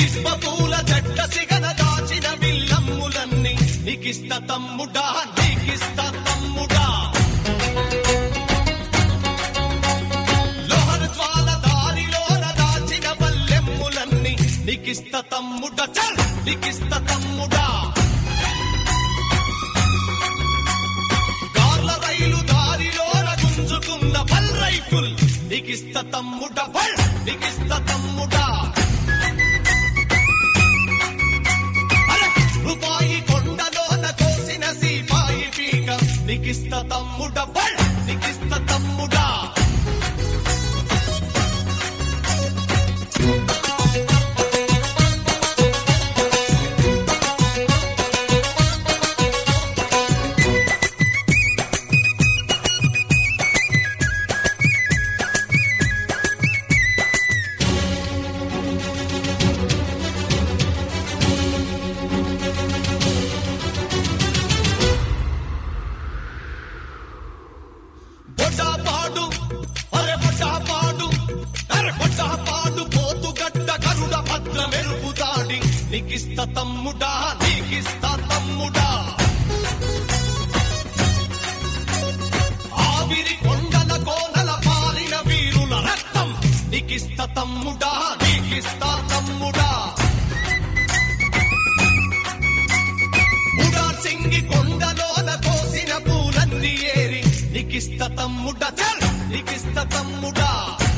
సిబ్బ పూల జట్ట సిగన దాచిన విల్లమ్ములన్నీ నీకిస్త తమ్ముడా నీకిస్త తమ్ముడా లోహన జ్వాల దారిలోన దాచిన బల్లెమ్ములన్నీ నీకిస్త తమ్ముడ చల్ నీకిస్త తమ్ముడా కార్ల రైలు దారిలోన గుంజుకున్న బల్ రైఫుల్ నీకిస్త తమ్ముడ బల్ నీకిస్త తమ్ముడా అరే, రూపాయి కొండలోన కోసిన సీపాయి పీక నీకిస్త తమ్ముడ బల్ నీకిస్త తమ్ముడా బొడ్డాపాడు అరే బొడ్డాపాడు అరే బొడ్డాపాడు పోతుగడ్డ గరుడ భద్ర మెరుపు దాడి నీకిస్త తమ్ముడా నీకిస్త తమ్ముడా ఆవిరి కొండల కోనల పారిన వీరుల రక్తం నీకిస్త తమ్ముడా నీకిస్త తమ్ముడా ఉడా సింగి కొండలోన కోసిన పూలన్నీ ఏరి నీకిస్త తమ్ముడ చల్ నీకిస్త తమ్ముడా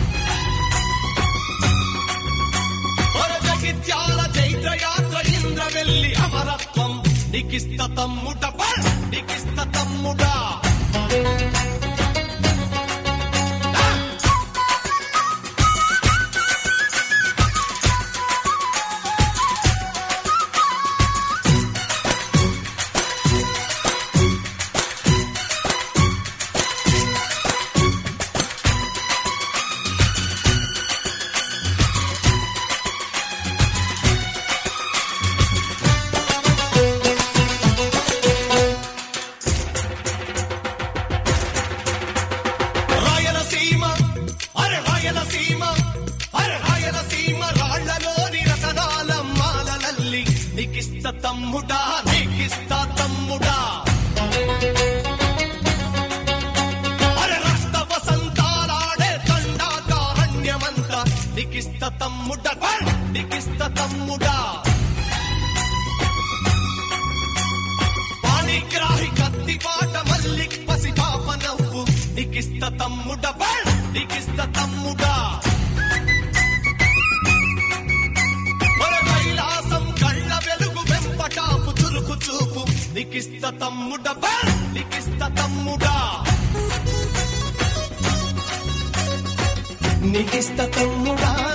జగిత్యాల చైత్ర యాత్ర ఇంద్ర వెళ్ళి అమరత్వం నీకిస్త తమ్ముడ బల్ నీకిస్త తమ్ముడా రాయలసీమ అరే రాయలసీమ అరే రాయలసీమ రాళ్లలోని రతనాల మాలలల్లి నీకిస్త తమ్ముడా నీకిస్త తమ్ముడా అరే రక్త వసంతాలాడే తండాకారణ్యమంతా నీకిస్త తమ్ముడ బల్ నీకిస్త తమ్ముడా పాణిగ్రాహి కత్తి పాట మల్లిక్ పసి పాప నవ్వు నీకిస్త తమ్ముడ బల్ నీకిస్త తమ్ముడా మన కైలాసం కళ్ళ వెలుగు వెంపటాపు చురుకు చూపు నీకిస్త తమ్ముడ బల్ నీకిస్త తమ్ముడా నీకిస్త తమ్ముడా